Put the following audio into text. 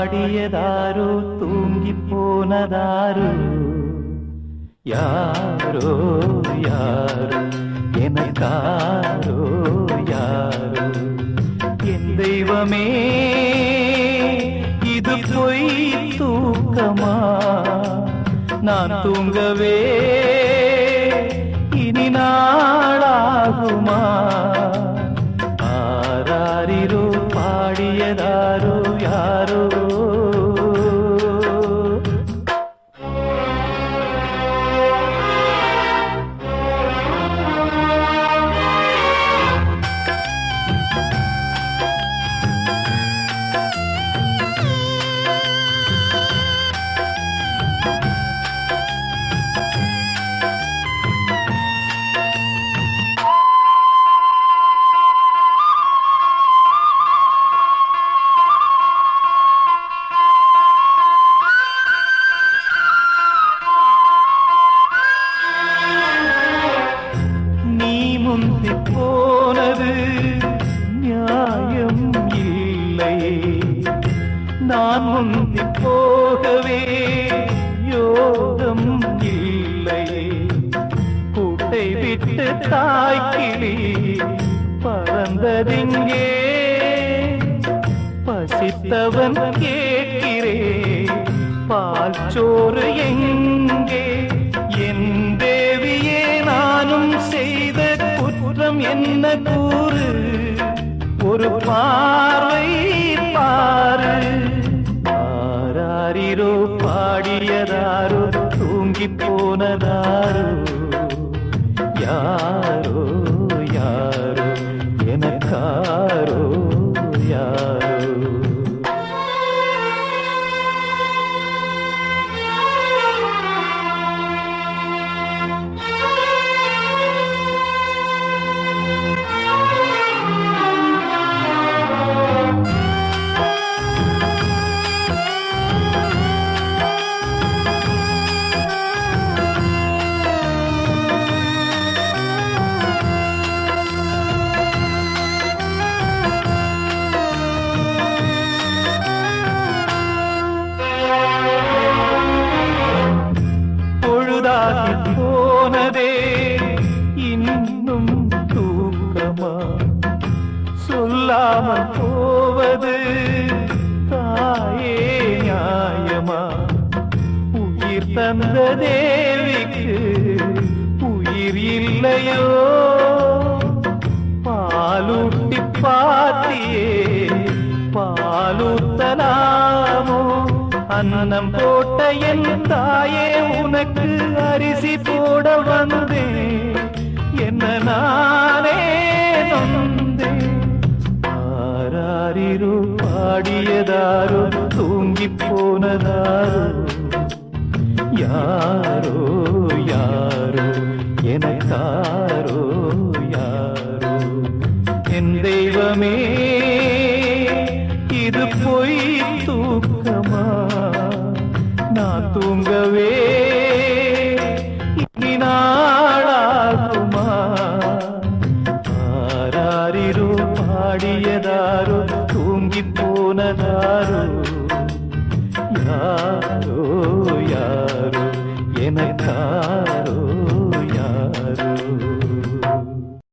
பாடியதாரோ தூங்கி போனதாரோ யாரோ யாரோ எனக்காரோ யாரோ என் தெய்வமே இது பொய் தூக்கமா நான் தூங்கவே இனி நாளாகுமா ஆராரிரோ பாடியதாரோ யாரோ நீ முந்தி போனது நியாயம் இல்லை நான் முந்தி போகவே யோகம் இல்லை கூட்டை விட்டு தாய்க்கிளி பறந்ததிங்கே பசித்தவன் கேட்கிறே பால் சோறு எங்கே என் தேவியே நானும் செய்த குற்றம் என்ன கூறு ஒரு பார்வை பாரு ஆராரிரோ பாடியதாரோ தூங்கி போனதாரோ யாரோ யாரோ எனக்காரோ யாரோ பொழுதாகி போனதே இன்னும் தூக்கமா சொல்லாமல் போவது தாயே நியாயமா உயிர் தந்த தேவிக்கு உயிர் இல்லையோ பாலூட்டி பாத்தியே பாலூத்தலாமோ அன்னம் போட்ட என் தாயே உனக்கு அரிசி போட வந்தேன் என்ன நானே நொந்தேன் ஆராரிரோ பாடியதாரோ தூங்கி போனதாரோ யாரோ யாரோ எனக்காரோ யாரோ என் தெய்வமே இது பொய் தூக்கமா நான் தூங்கவே இனி நாளாகுமா ஆராரிரோ பாடியதாரோ தூங்கி போனதாரோ யாரோ யாரோ எனக்காரோ யாரோ